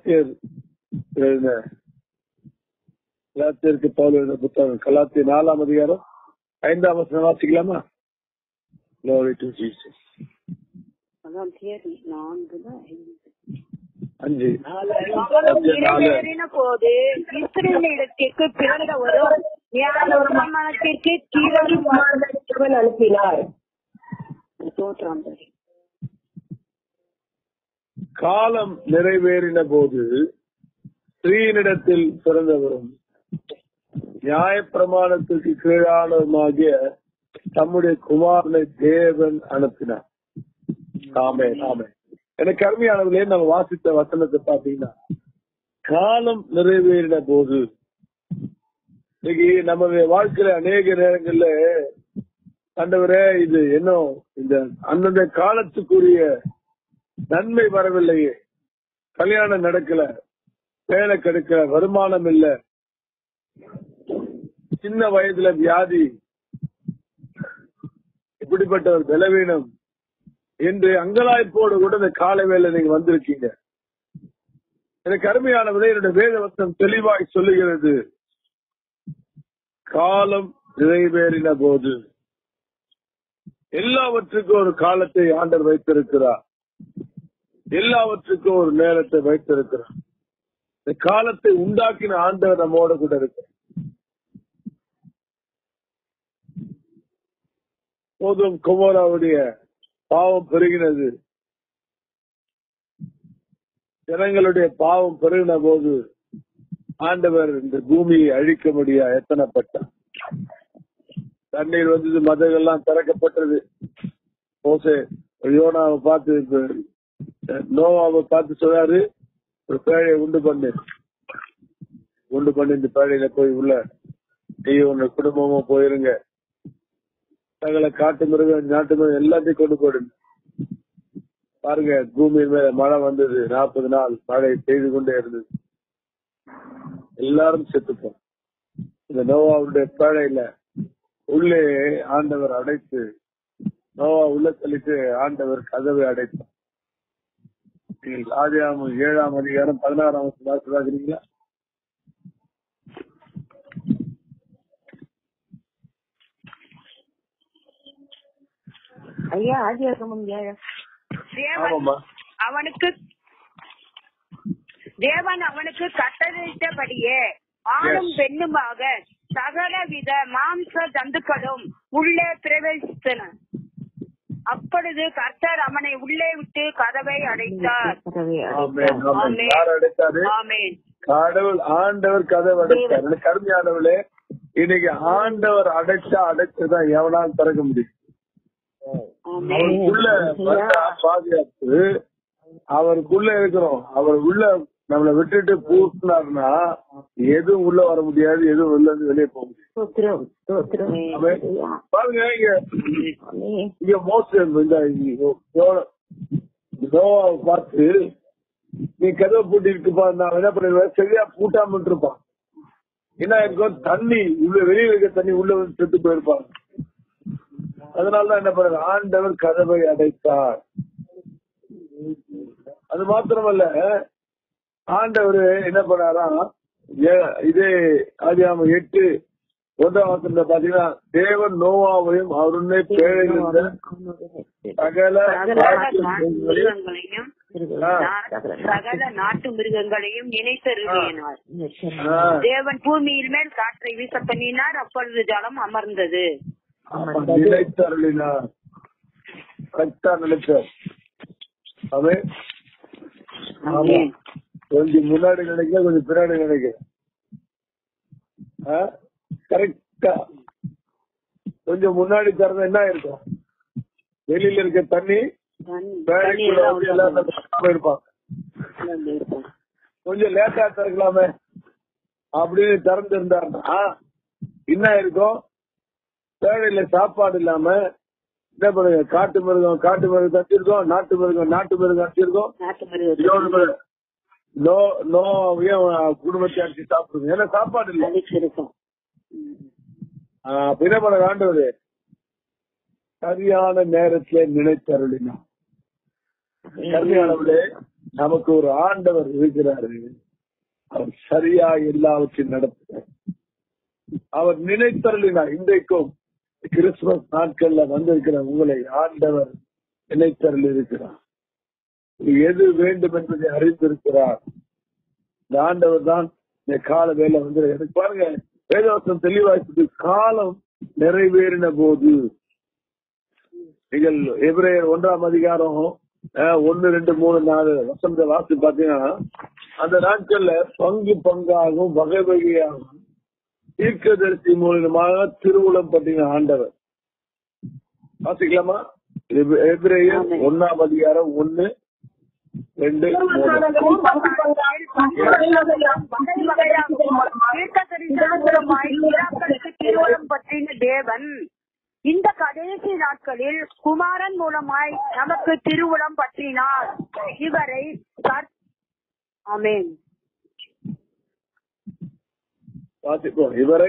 கலாத்தியர் எழுதின கலாத்தியருக்கு பவுல் எழுதின புத்தகம் கலாத்திய நாலாம் அதிகாரம் ஐந்தாம் வசனம் வாசிக்கலாமா Glory to Jesus. அதான் தேதி நான்கு தான் ஐந்து. அஞ்சு அவனும் கலாத்தியர் நாலு நிறைவேறின போது இஸ்ரேலிடத்திற்கு பிறந்த ஒரு ஞானத்திற்கு கீழே தேவன் அனுப்பினார் தோற்றம் சரி காலம் நிறைவேறின போது ஸ்ரீனிடத்தில் பிறந்தவரும் நியாயப்பிரமாணத்திற்கு கீழானவருமாகிய தம்முடைய குமாரனை தேவன் அனுப்பினார் ஆமே ஆமே எனக்கு அருமையானவர்களே நம்ம வாசித்த வசனத்தை பாத்தீங்கன்னா காலம் நிறைவேறின போது இன்னைக்கு நம்மளுடைய வாழ்க்கையில அநேக நேரங்கள்ல ஆண்டவரே இது இன்னும் இந்த அந்தந்த காலத்துக்குரிய நன்மை வரவில்லையே கல்யாணம் நடக்கல வேலை கிடைக்கல வருமானம் இல்ல சின்ன வயதுல வியாதி இப்படிப்பட்ட ஒரு பலவீனம் என்று அங்கலாய்ப்போடு கூட இந்த காலை வேலை நீங்க வந்திருக்கீங்க எனக்கு அருமையானவரே என்னுடைய வேத வசனம் தெளிவாய் சொல்லுகிறது காலம் நிறைவேறின போது எல்லாவற்றுக்கும் ஒரு காலத்தை ஆண்டர் வைத்திருக்கிறார் எல்லாவற்றுக்கும் ஒரு நேரத்தை வைத்திருக்கிறார் இந்த காலத்தை உண்டாக்கின ஆண்டவர் நம்மோட கூட இருக்கு போதும் குமாராவுடைய பாவம் பெருகினது ஜனங்களுடைய பாவம் பெருகின போது ஆண்டவர் இந்த பூமியை அழிக்க முடியா எத்தனைப்பட்டார் தண்ணீர் வந்தது மதங்கள்லாம் திறக்கப்பட்டது மோசே யோனாவை பார்த்து இப்ப நோவாவை பார்த்து சொன்னாரு ஒரு பேழையை உண்டு பண்ணு உண்டு பண்ணி இந்த பேழையில போய் உள்ள நீ உன்ன குடும்பமா போயிருங்க சகல காட்டு மிருகம் நாட்டு மிருகம் எல்லாத்தையும் கொண்டு போடுங்க பாருங்க பூமியின் மேல மழை வந்தது நாற்பது நாள் மழை பெய்து கொண்டே இருந்தது எல்லாரும் செத்துப்போம் இந்த நோவாவுடைய பேழையில உள்ளே ஆண்டவர் அடைத்து நோவா உள்ள தள்ளிட்டு ஆண்டவர் கதவை அடைத்தார் நீங்கள் ஆதியாம ஏழாம் அதிகாரம் பதினாறாம் வாசலாகிறீங்களா ஐயா ஆதியாகமம் ஏழு தேவன் ஆமாம்மா அவனுக்கு தேவன் அவனுக்கு கட்டளையிட்டபடியே ஆணும் Yes. பெண்ணுமாக சகலவித மாம்ச ஜந்துக்களும் உள்ளே பிரவேசித்தன அப்பொழுது கர்த்தர் அவனை உள்ளே விட்டு கதவை அடைத்தார் கதவை ஆமென், ஆமென். ஆமென். யார் அடைத்தாரு ஆமென் கடவுள் ஆண்டவர் கதவை அடைத்தார் எனக்கு கருமையானவளே இன்னைக்கு ஆண்டவர் அடைச்சா அடைச்சதான் எவனாலும் திறக்க முடியும் ஆமென் அவருக்குள்ள வந்த பாதுகாப்பு அவருக்குள்ள இருக்கிறோம் அவர் உள்ள நம்மளை விட்டுட்டு பூட்டினாருன்னா எதுவும் உள்ள வர முடியாது எதுவும் உள்ள இருந்து வெளியே போக முடியாது ஸ்தோத்திரம் ஸ்தோத்திரம் ஆமென். ஐயா. பாருங்க இங்க ஆமென். இங்க மோசம் இந்த யோ- யோவாவை பார்த்து நீ கதவை பூட்டி இருக்குப்பா நான் என்ன பண்ணிடுவேன் சரியா பூட்டாம இருப்பான் என்ன இருக்கும் தண்ணி உள்ள வெளியில இருக்க தண்ணி உள்ள வந்து செத்து போயிருப்பாங்க அதனாலதான் என்ன பண்றாரு ஆண்டவர் கதவை அடைத்தார் அது மாத்திரமல்ல ஆண்டவர் என்ன பண்ணாராம் ஏ- இதே ஆதியாம எட்டு ஒன்றாம் வசனத்துல பாத்தீங்கன்னா தேவன் நோவாவையும் அவருடைய பேழையிருந்த சகல சகல நாட்டு நாட்டு மிருகங்களையும் மிருகங்களையும் ஆ. நா- சகல நாட்டு மிருகங்களையும் நினைத்தருளினார் ஆ, தேவன் பூமியின் மேல் காற்றை வீச பண்ணினார் அப்பொழுது ஜலம் அமர்ந்தது ஆமா, நிலைத்தருளினார் கரெக்டா நினைச்சார் அவன் ஆமா ஆமென். கொஞ்சம் முன்னாடி நினைக்க கொஞ்சம் பின்னாடி நினைக்க கரெக்டா கொஞ்சம் முன்னாடி திறந்த என்ன இருக்கும் வெளியில இருக்க தண்ணி தண்ணி- வேலைக்குள்ள தண்ணி வந்து எல்லாம் எல்லாரும் திறக்காம இருப்பாங்க உள்ள இருக்கும். கொஞ்சம் லேட்டா திறக்கலாமே அப்படின்னு திறந்து இருந்தாருன்னா என்ன இருக்கும் வேலையில சாப்பாடு இல்லாம என்ன பண்ணுங்க காட்டு மிருகம் காட்டு மிருகம் தச்சிருக்கோம் நாட்டு மிருகம் நாட்டு மிருகம் தச்சிருக்கோம் நாட்டு மிருகம் இன்னொரு மிருகம். நோ நோவையும் குடும்பத்தை அடிச்சு சாப்பிடுங்க ஏன்னா சாப்பாடு இல்ல அழிச்சிருக்கும் ம். ஆஹ் அப்ப என்ன பண்ண ஆண்டவர் சரியான நேரத்துல நினைத்தருளினா கருமையானவளே நமக்கு ஒரு ஆண்டவர் இருக்கிறாரு அவர் சரியா எல்லாவற்றையும் நடத்துகிறார் அவர் நினைத்தருளினார் இன்றைக்கும் கிறிஸ்துமஸ் நாட்கள்ல வந்திருக்கிற உங்களை ஆண்டவர் நினைத்தருள் இருக்கிறார் எது வேண்டும் என்பதை அறிந்திருக்கிறார் இந்த ஆண்டவர் தான் இந்த கால வேலை வந்து எனக்கு பாருங்க வேதவசம் தெளிவாய்ப்பது காலம் நிறைவேறின போது நீங்கள் எபிரேயர் ஒன்றாம் அதிகாரம் அஹ், ஒன்னு ரெண்டு மூணு நாலு வசந்த வாசி பாத்தீங்கன்னா அந்த நாட்கள்ல பங்கு பங்காகவும் வகை வகையாகவும் தீர்க்கதரிசி மூலமாக திருவுளம் பற்றின ஆண்டவர் வாசிக்கலாமா எபி- எபிரேயர் ஒன்னாம் அதிகாரம் ஒன்னு ரெண்டு மூணு திருவள்ளம் பற்றின தேவன் இந்த கடைசி நாட்களில் குமாரன் மூலமாய் நமக்கு திருவுளம் பற்றினார் இவரை கர்- ஆமென் வாசிப்போம் இவரை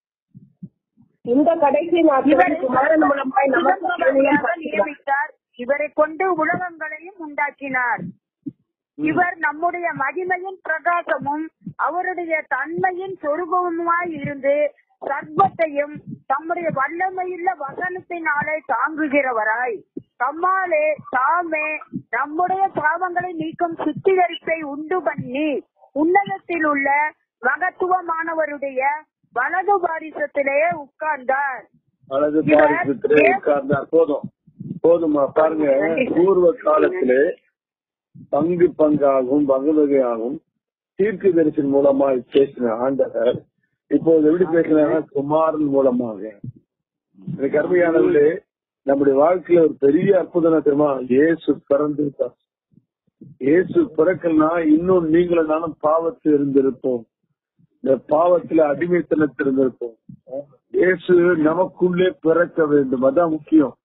இந்த கடைசி நாட்களில் இவரை குமாரன் மூலமாய் நமக்கு திருவுளம் சிவந்தவராக நியமித்தார் இவரை கொண்டு உலகங்களையும் உண்டாக்கினார் இவர் நம்முடைய மகிமையின் பிரகாசமும் அவருடைய தன்மையின் சொரூபமுமாய் இருந்து சர்வத்தையும் தம்முடைய வல்லமையுள்ள வசனத்தினாலே தாங்குகிறவராய் தம்மாலே தாமே நம்முடைய பாவங்களை நீக்கும் சுத்திகரிப்பை உண்டு பண்ணி உன்னதத்தில் உள்ள மகத்துவமானவருடைய வலது பாரிசத்திலே உட்கார்ந்தார் அழகு இவர் பாரிசத்திலே தேவ- உட்கார்ந்தார் போதும் போதுமா பாருங்க பூர்வ காலத்திலே பங்கு பங்காகவும் வகுவகையாகவும் தீர்க்கு தரிசன் மூலமாய் பேசின ஆண்டவர் இப்போது எப்படி பேசினாங்க குமாரன் மூலமாக எனக்கு அருமையானவர்களே நம்முடைய வாழ்க்கையில ஒரு பெரிய அற்புதம் என்ன தெரியுமா இயேசு பிறந்திருக்கார் இயேசு பிறக்கலனா இன்னும் நீங்களும் நானும் பாவத்தில் இருந்திருப்போம் இந்த பாவத்துல அடிமைத்தனத்தில் இருந்திருப்போம் இயேசு நமக்குள்ளே பிறக்க வேண்டும் அதான் முக்கியம்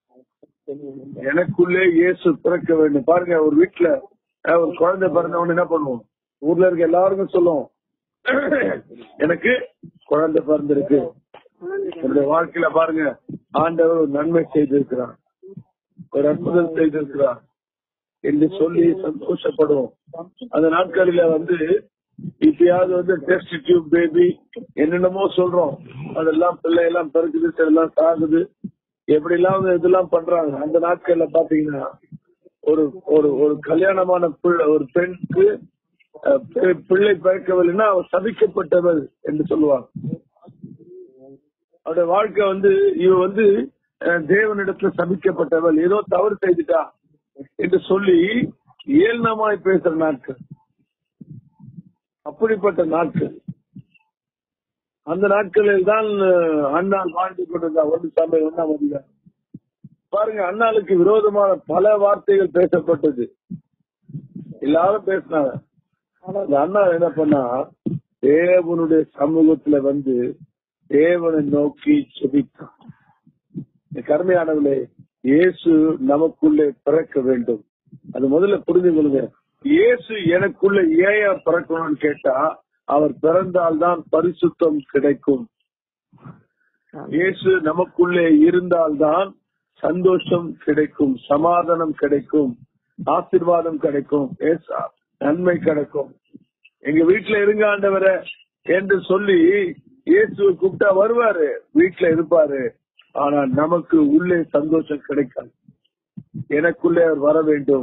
எனக்குள்ளே இயேசு பிறக்க வேண்டும் பாருங்க ஒரு வீட்டுல அஹ், ஒரு குழந்தை பிறந்தவன என்ன பண்ணுவோம் ஊர்ல இருக்க எல்லாருக்கும் சொல்லுவோம் எனக்கு குழந்தை பிறந்திருக்கு என்னுடைய வாழ்க்கையில பாருங்க ஆண்டவர் ஒரு நன்மை செய்திருக்கிறார் ஒரு அற்புதம் செய்திருக்கிறார் என்று சொல்லி சந்தோஷப்படுவோம் அந்த நாட்களில வந்து இப்பயாவது வந்து டெஸ்ட் டியூப் பேபி என்னென்னமோ சொல்றோம் அதெல்லாம் பிள்ளை எல்லாம் பிறகுது சிலெல்லாம் சாகுது எப்படி எல்லாம் இதெல்லாம் பண்றாங்க அந்த நாட்கள்ல பாத்தீங்கன்னா ஒரு ஒரு ஒரு கல்யாணமான பிள்ளை ஒரு பெண்ணுக்கு அஹ், பி- பிள்ளை பிறக்கவில்லைன்னா அவர் சபிக்கப்பட்டவர் என்று சொல்லுவாங்க அவருடைய வாழ்க்கை வந்து இவ வந்து அஹ், தேவனிடத்துல சபிக்கப்பட்டவள் ஏதோ தவறு செய்துட்டா என்று சொல்லி ஏளனமாய் பேசுற நாட்கள் அப்படிப்பட்ட நாட்கள் அந்த நாட்களில் தான் அஹ், அண்ணா வாழ்ந்து கொண்டிருந்தார் ஒன்று சபை ஒன்றாம் அதிகாரம் பாருங்க அண்ணாளுக்கு விரோதமான பல வார்த்தைகள் பேசப்பட்டது எல்லாரும் பேசினாங்க ஆனா அந்த அண்ணா என்ன பண்ணா தேவனுடைய சமூகத்துல வந்து தேவனை நோக்கி செபித்தான் இந்த கருமையானவர்களே இயேசு நமக்குள்ளே பிறக்க வேண்டும் அது முதல்ல புரிந்து கொள்ளுங்க இயேசு எனக்குள்ள ஏன் பிறக்கணும்னு கேட்டா அவர் பிறந்தால்தான் பரிசுத்தம் கிடைக்கும் இயேசு நமக்குள்ளே இருந்தால்தான் சந்தோஷம் கிடைக்கும் சமாதானம் கிடைக்கும் ஆசீர்வாதம் கிடைக்கும் ஏசா, நன்மை கிடைக்கும் எங்க வீட்டுல இருங்க ஆண்டவரே என்று சொல்லி இயேசுவை கூப்பிட்டா வருவாரு வீட்டுல இருப்பாரு ஆனா நமக்கு உள்ளே சந்தோஷம் கிடைக்காது எனக்குள்ளே அவர் வர வேண்டும்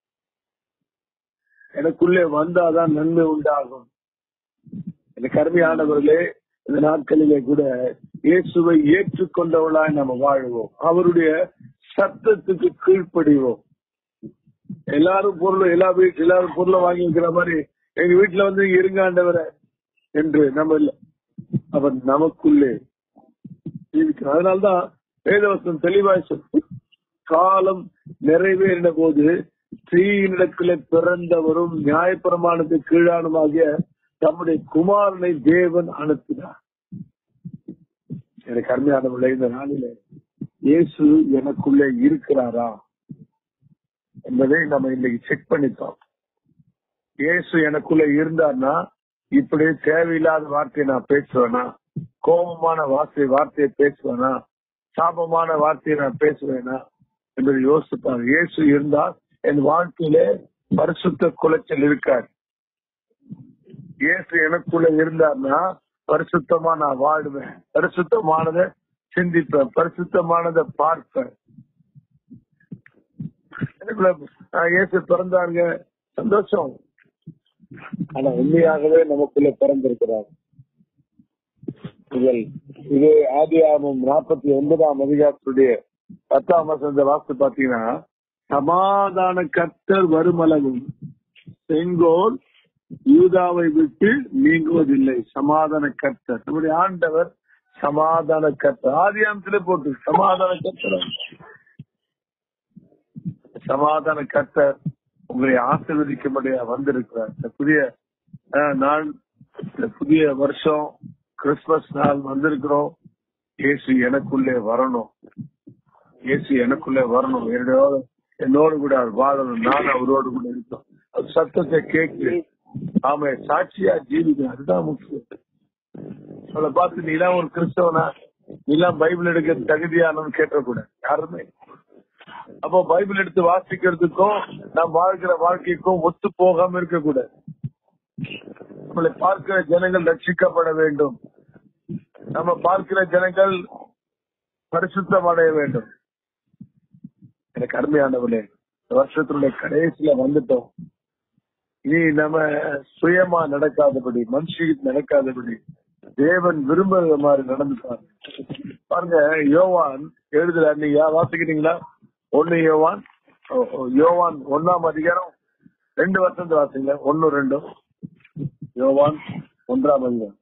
எனக்குள்ளே வந்தாதான் நன்மை உண்டாகும் எனக்கு அருமையானவர்களே இந்த நாட்களிலே கூட இயேசுவை ஏற்றுக்கொண்டவளாய் நம்ம வாழ்வோம் அவருடைய சத்தத்துக்கு கீழ்ப்படிவோம் எல்லாரும் பொருளும் எல்லா வீட்டு எல்லாரும் பொருளும் வாங்கி வைக்கிற மாதிரி எங்க வீட்டுல வந்து இங்க இருங்க ஆண்டவரே என்று நம்ம இல்ல அவர் நமக்குள்ளே இருக்கிறார் அதனால்தான் வேதவசம் தெளிவாய் சொல்லு காலம் நிறைவேறின போது ஸ்ரீனிடத்திலே பிறந்தவரும் நியாயப்பிரமாணத்துக்கு கீழானுமாகிய தம்முடைய குமாரனை தேவன் அனுப்பினார் எனக்கு அருமையானவர்களே இந்த நாளிலே இயேசு எனக்குள்ளே இருக்கிறாரா என்பதை நம்ம இன்னைக்கு செக் பண்ணிட்டோம் இயேசு எனக்குள்ள இருந்தார்னா இப்படி தேவையில்லாத வார்த்தையை நான் பேசுவேனா கோபமான வார்த்தை வார்த்தையை பேசுவேனா சாபமான வார்த்தையை நான் பேசுவேனா என்பதை யோசிப்பார் இயேசு இருந்தால் என் வாழ்க்கையிலே பரிசுத்த குலைச்சல் இருக்காது இயேசு எனக்குள்ள இருந்தார்னா பரிசுத்தமா நான் வாடுவேன் பரிசுத்தமானதை சிந்திப்பேன் பரிசுத்தமானதை பார்ப்பேன் எனக்குள்ள ஆஹ், இயேசு பிறந்தாங்க சந்தோஷம் ஆனா உண்மையாகவே நமக்குள்ள பிறந்திருக்கிறார் இதில் இது ஆதியாமம் நாற்பத்தி ஒன்பதாம் அதிகாரத்துடைய பத்தாம் வசந்த வாக்கு பாத்தீங்கன்னா சமாதான கர்த்தர் வருமளவும் செங்கோல் யூதாவை விட்டு நீங்குவதில்லை சமாதான கர்த்தர் நம்முடைய ஆண்டவர் சமாதான கர்த்தர் ஆதியாமத்திலே போட்டு சமாதான கர்த்தர் சமாதான கர்த்தர் உங்களை ஆசீர்வதிக்கும்படியா வந்திருக்கிறார் இந்த புதிய அஹ், நாள் இந்த புதிய வருஷம் கிறிஸ்துமஸ் நாள் வந்திருக்கிறோம் இயேசு எனக்குள்ளே வரணும் இயேசு எனக்குள்ளே வரணும் என்னோட என்னோடு கூட அவர் வாழணும் நான் அவரோடு கூட இருக்கணும் அவர் சத்தத்தை கேட்கு ஆமா சாட்சியா ஜீவிக்கணும் அதுதான் முக்கியம் அவளை பார்த்து நீலாம் ஒரு கிறிஸ்தவனா நீலாம் பைபிள் எடுக்க தகுதியானவன்னு கேட்டக்கூடாது யாருமே அப்போ பைபிள் எடுத்து வாசிக்கிறதுக்கும் நாம் வாழ்கிற வாழ்க்கைக்கும் ஒத்து போகாம இருக்கக்கூடாது நம்மளை பார்க்கிற ஜனங்கள் ரட்சிக்கப்பட வேண்டும் நம்ம பார்க்கிற ஜனங்கள் பரிசுத்தம் அடைய வேண்டும் எனக்கு அருமையானவர்களே இந்த வருஷத்தினுடைய கடைசியில வந்துட்டோம் இனி நம்ம சுயமா நடக்காதபடி மனுஷிக்கு நடக்காதபடி தேவன் விரும்புகிற மாதிரி நடந்துப்பாரு பாருங்க யோவான் எழுதுல நீங்க வாசிக்கிறீங்களா ஒண்ணு யோவான் ஓ, ஓ, யோவான் ஒண்ணாம் அதிகாரம் ரெண்டு வருஷத்து வாசிங்க ஒன்னு ரெண்டும் யோவான் ஒன்றாம் அதிகாரம்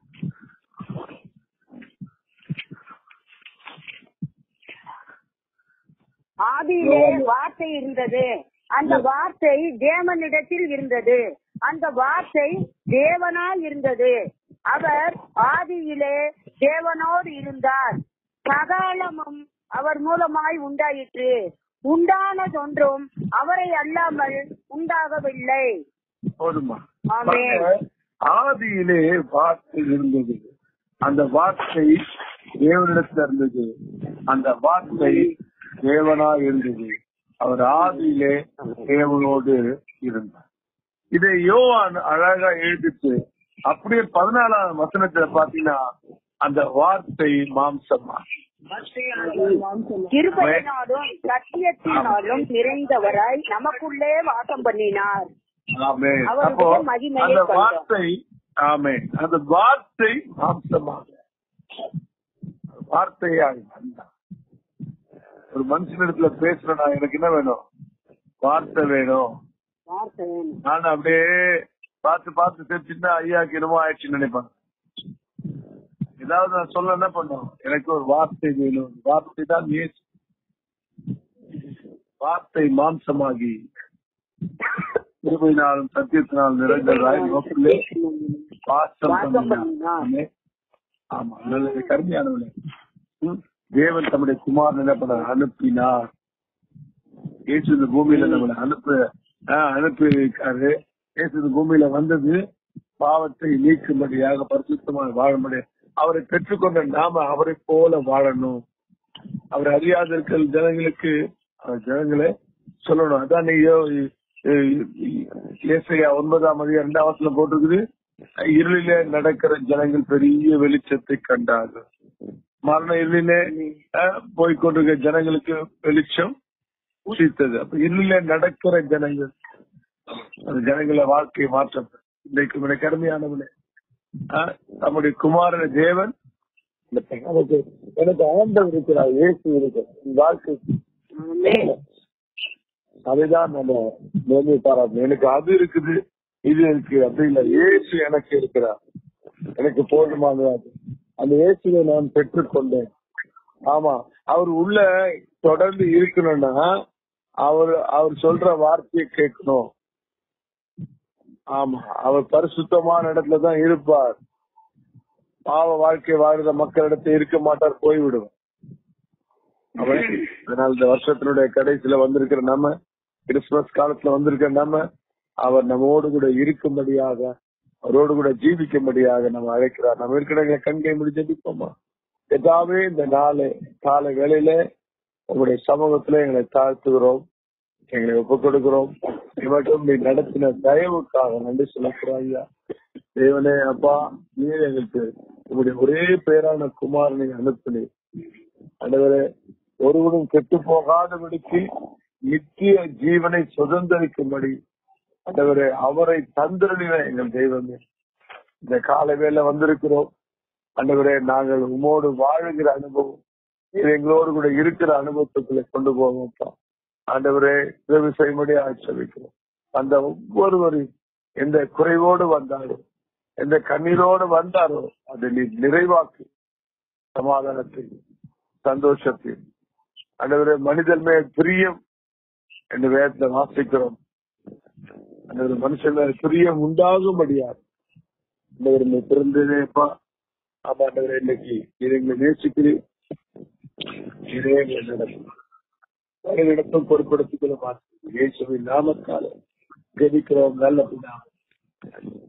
ஆதியிலே வார்த்தை இருந்தது அந்த வார்த்தை தேவனிடத்தில் இருந்தது அந்த வார்த்தை தேவனாய் இருந்தது அவர் ஆதியிலே தேவனோடு இருந்தார் சகாலமும் அவர் மூலமாய் உண்டாயிற்று உண்டானதொன்றும் அவரை அல்லாமல் உண்டாகவில்லை போதுமா ஆமென். பாருங்க, ஆதியிலே வார்த்தை இருந்தது அந்த வார்த்தை தேவனிடத்துல இருந்தது அந்த வார்த்தை தேவனா இருந்தது அவர் ஆதியிலே தேவனோடு இருந்தார் இதை யோவான் அழகா எழுதிட்டு அப்படியே பதினாலாம் வசனத்துல பாத்தீங்கன்னா அந்த வார்த்தை மாம்சமா கிருபையினாலும் சத்தியத்தினாலும் நிறைந்தவராய் நமக்குள்ளே வாசம் பண்ணினார் ஆமே அவருடைய அப்போ மகிமையை அந்த கண்டோம். வார்த்தை ஆமே அந்த வார்த்தை மாம்சமாக வார்த்தையாய் வந்தான் ஒரு மனுஷனிடத்துல பேசுறேன்னா எனக்கு என்ன வேணும் வார்த்தை வேணும் வார்த்தை வேணும். நான் அப்படியே பார்த்து பார்த்து தெரிச்சுன்னா ஐயாக்கு என்னமோ ஆயிடுச்சுன்னு நினைப்பாங்க ஏதாவது நான் சொல்ல என்ன பண்ணும் எனக்கு ஒரு வார்த்தை வேணும் வார்த்தை தான் இயேசு வார்த்தை மாம்சமாகி கிருபையினாலும் சத்தியத்தினாலும் நிறைந்ததாய் நோக்கிலே வாசம் வாசம் பண்ணினார். பண்ணினார். ஆமே. ஆமா நல்லது கருமையானவளே ம். தேவன் தம்முடைய குமார் என்ன பண்ணார் அனுப்பினார் இயேசு இந்த பூமியில நம்மளை அனுப்ப ஆஹ், அனுப்பி இருக்காரு இயேசு இந்த பூமியில வந்தது பாவத்தை நீக்கும்படியாக பரிசுத்தமாக வாழும்படி அவரை பெற்றுக்கொண்ட நாம அவரை போல வாழணும் அவர் அறியாத இருக்கிற ஜனங்களுக்கு அவர் ஜனங்களே சொல்லணும் அதான் நீங்க ஏசையா ஒன்பதாம் அதிகாரம் இரண்டாம் வசத்துல போட்டிருக்குது இருளிலே நடக்கிற ஜனங்கள் பெரிய வெளிச்சத்தை கண்டார்கள் மரண இருளிலே அஹ், போய்க்கொண்டிருக்கிற ஜனங்களுக்கு வெளிச்சம் உசித்தது அப்ப இருளிலே நடக்கிற ஜனங்கள் அந்த ஜனங்கள வாழ்க்கை மாற்றம் இன்றைக்கு உடைய கடுமையானவனே ஆஹ், நம்முடைய குமாரன தேவன் எனக்கு எனக்கு ஆண்டவர் இருக்கிறார் இயேசு இருக்கிறார் என் வாழ்க்கை அதுதான் நம்ம மேன்மை பாராட்டணும் எனக்கு அது இருக்குது இது இருக்கு அப்படி இல்ல இயேசு எனக்கு இருக்கிறார் எனக்கு போதுமானது அந்த இயேசுவை நான் பெற்றுக்கொண்டேன் ஆமா அவர் உள்ள தொடர்ந்து இருக்கணும்னா அவர் அவர் சொல்ற வார்த்தையை கேட்கணும் ஆமா அவர் பரிசுத்தமான இடத்துல தான் இருப்பார் பாவ வாழ்க்கை வாழ்ற மக்களிடத்தில் இருக்க மாட்டார் போய்விடுவார் அவன் அதனால இந்த வருஷத்தினுடைய கடைசியில வந்திருக்கிற நம்ம கிறிஸ்துமஸ் காலத்துல வந்திருக்கிற நம்ம அவர் நம்மோடு கூட இருக்கும்படியாக அவரோடு கூட ஜீவிக்கும்படியாக நம்ம அழைக்கிறார் நம்ம இருக்கிற கண்கை முடி ஜெபிப்போமா எதாவே இந்த நாளை காலை வேளையில உங்களுடைய சமூகத்துல எங்களை தாழ்த்துகிறோம் எங்களை ஒப்புக் கொடுக்கிறோம் இவற்றும் நீ நடத்தின தயவுக்காக நன்றி சொல்லுகிறோம் ஐயா தேவனே அப்பா நீர் எங்களுக்கு உங்களுடைய ஒரே பேரான குமாரனை அனுப்பினீர் ஆண்டவரே ஒருவரும் கெட்டு போகாதபடிக்கு நித்திய ஜீவனை சுதந்திரிக்கும்படி ஆண்டவரே அவரை தந்திரடின எங்கள் தெய்வமே இந்த கால வேலை வந்திருக்கிறோம் ஆண்டவரே நாங்கள் உமோடு வாழுகிற அனுபவம் நீர் எங்களோடு கூட இருக்கிற அனுபவத்துக்குள்ள கொண்டு போவோம்ப்பா ஆண்டவரே உதவி செய்யும்படி ஆட்சேபிக்கிறோம் அந்த ஒவ்வொருவரையும் எந்த குறைவோடு வந்தாரோ எந்த கண்ணீரோடு வந்தாரோ அதை நீ நிறைவாக்கு சமாதானத்தையும் சந்தோஷத்தையும் ஆண்டவரே மனிதன் மேல் பிரியம் என்று வேதத்தை வாசிக்கிறோம் ஆண்டவரே மனுஷன் மேல் பிரியம் உண்டாகும்படியார் ஆண்டவரை பிறந்ததேப்பா ஆமா ஆண்டவரே இன்னைக்கு இது எங்களை நேசிக்கிறேன் இதே எங்களை நடக்கும் இடத்தும் பொறுப்படுத்திக் கொள்ள மாட்டேன் இயேசுவின் நாமத்தால ஜெபிக்கிறோம் நல்ல பிதாவே.